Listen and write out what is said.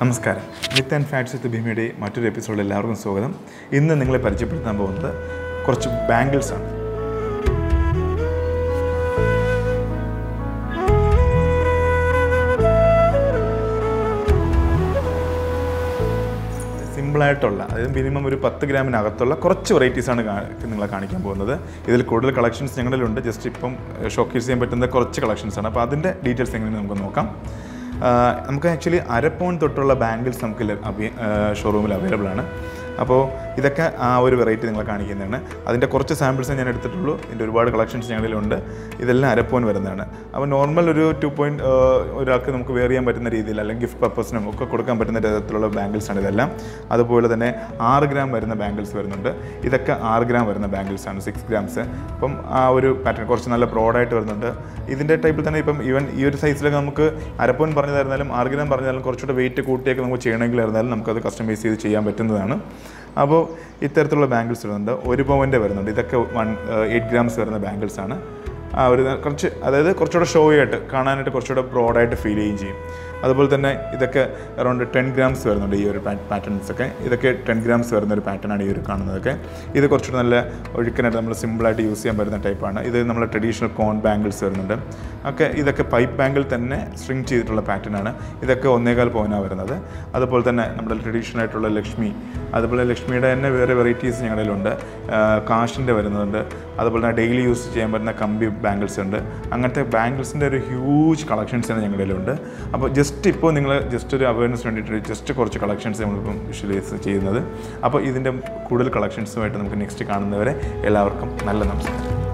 നമസ്കാരം വിത്ത് and facts വിത്ത് ഭീമയുടെ മറ്റൊരു എപ്പിസോഡിൽ എല്ലാവർക്കും സ്വാഗതം ഇന്ന് നിങ്ങളെ പരിചയപ്പെടുത്താൻ പോകുന്നത് കുറച്ച് ബാംഗിൾസ് ആണ് സിമ്പിളായിട്ടുള്ള അതായത് മിനിമം ഒരു പത്ത് ഗ്രാമിനകത്തുള്ള കുറച്ച് വെറൈറ്റീസാണ് നിങ്ങളെ കാണിക്കാൻ പോകുന്നത് ഇതിൽ കൂടുതൽ കളക്ഷൻസ് ഞങ്ങളിലുണ്ട് ജസ്റ്റ് ഇപ്പം ഷോക്കേസ് ചെയ്യാൻ പറ്റുന്ന കുറച്ച് കളക്ഷൻസാണ് അപ്പോൾ അതിൻ്റെ ഡീറ്റെയിൽസ് എങ്ങനെയാണ് നമുക്ക് നോക്കാം ആ, നമുക്ക് ആക്ച്വലി അര പൗണ്ട് തൊട്ടുള്ള ബാംഗിൾസ് നമുക്ക് ഷോറൂമിൽ അവൈലബിൾ ആണ് അപ്പോൾ ഇതൊക്കെ ആ ഒരു വെറൈറ്റി നിങ്ങളെ കാണിക്കുന്നതാണ് അതിൻ്റെ കുറച്ച് സാമ്പിൾസ് ഞാൻ എടുത്തിട്ടുള്ളൂ ഇതിൻ്റെ ഒരുപാട് കളക്ഷൻസ് ഞങ്ങളിലുണ്ട് ഇതെല്ലാം അരപ്പോൻ വരുന്നതാണ് അപ്പോൾ നോർമൽ ഒരു ടു പോയിൻറ്റ് ഒരാൾക്ക് നമുക്ക് വെയർ ചെയ്യാൻ പറ്റുന്ന രീതിയിൽ അല്ലെങ്കിൽ ഗിഫ്റ്റ് പർപ്പസിനും ഒക്കെ കൊടുക്കാൻ പറ്റുന്ന തരത്തിലുള്ള ബാംഗിൾസ് ആണ് ഇതെല്ലാം അതുപോലെ തന്നെ ആറ് ഗ്രാം വരുന്ന ബാംഗിൾസ് വരുന്നുണ്ട് ഇതൊക്കെ ആറ് ഗ്രാം വരുന്ന ബാംഗിൾസ് ആണ് സിക്സ് ഗ്രാംസ് അപ്പം ആ ഒരു പാറ്റേൺ കുറച്ച് നല്ല ബ്രോഡായിട്ട് വരുന്നുണ്ട് ഇതിൻ്റെ ടൈപ്പിൽ തന്നെ ഇപ്പം ഈവൻ ഈ ഒരു സൈസിലൊക്കെ നമുക്ക് അരപ്പോൻ പറഞ്ഞു തരുന്നാലും ആറ് ഗ്രാം പറഞ്ഞാലും കുറച്ചുകൂടെ വെയിറ്റ് കൂട്ടിയൊക്കെ നമുക്ക് ചെയ്യണമെങ്കിൽ ആയിരുന്നാലും നമുക്കത് കസ്റ്റമൈസ് ചെയ്ത് ചെയ്യാൻ പറ്റുന്നതാണ് അപ്പോൾ ഇത്തരത്തിലുള്ള ബാംഗിൾസ് വരുന്നുണ്ട് ഒരു പവൻ്റെ വരുന്നുണ്ട് ഇതൊക്കെ വൺ എയ്റ്റ് ഗ്രാംസ് വരുന്ന ബാംഗിൾസ് ആണ് ആ ഒരു കുറച്ച് അതായത് കുറച്ചുകൂടെ ഷോ ആയിട്ട് കാണാനായിട്ട് കുറച്ചുകൂടെ ബ്രോഡായിട്ട് ഫീൽ ചെയ്യുകയും ചെയ്യും അതുപോലെ തന്നെ ഇതൊക്കെ അറൗണ്ട് ടെൻ ഗ്രാംസ് വരുന്നുണ്ട് ഈ ഒരു പാറ്റേൺസ് ഒക്കെ ഇതൊക്കെ ടെൻ ഗ്രാംസ് വരുന്ന ഒരു പാറ്റേൺ ആണ് ഈ ഒരു കാണുന്നതൊക്കെ ഇത് കുറച്ചുകൂടെ നല്ല ഒഴുക്കനായിട്ട് നമ്മൾ സിമ്പിളായിട്ട് യൂസ് ചെയ്യാൻ പറ്റുന്ന ടൈപ്പാണ് ഇത് നമ്മൾ ട്രഡീഷണൽ കോൺ ബാംഗിൾസ് വരുന്നുണ്ട് ഒക്കെ ഇതൊക്കെ പൈപ്പ് ബാംഗിൾ തന്നെ സ്ട്രിങ് ചെയ്തിട്ടുള്ള പാറ്റേൺ ആണ് ഇതൊക്കെ ഒന്നേകാൽ പവനാണ് വരുന്നത് അതുപോലെ തന്നെ നമ്മുടെ ട്രഡീഷണൽ ആയിട്ടുള്ള ലക്ഷ്മി അതുപോലെ ലക്ഷ്മിയുടെ തന്നെ വേറെ വെറൈറ്റീസ് ഞങ്ങളിലുണ്ട് കാഷിൻ്റെ വരുന്നുണ്ട് അതുപോലെ തന്നെ ഡെയിലി യൂസ് ചെയ്യാൻ പറ്റുന്ന കമ്പി ബാംഗിൾസ് ഉണ്ട് അങ്ങനത്തെ ബാംഗിൾസിൻ്റെ ഒരു ഹ്യൂജ് കളക്ഷൻസ് തന്നെ ഞങ്ങളിലുണ്ട് അപ്പോൾ ജസ്റ്റ് ഇപ്പോൾ നിങ്ങൾ ജസ്റ്റ് ഒരു അവയർനെസ് വേണ്ടിയിട്ട് ജസ്റ്റ് കുറച്ച് കളക്ഷൻസ് നമ്മളിപ്പം വിഷ്വലൈസ് ചെയ്യുന്നത് അപ്പോൾ ഇതിൻ്റെ കൂടുതൽ കളക്ഷൻസുമായിട്ട് നമുക്ക് നെക്സ്റ്റ് കാണുന്നവരെ എല്ലാവർക്കും നല്ല നമസ്കാരം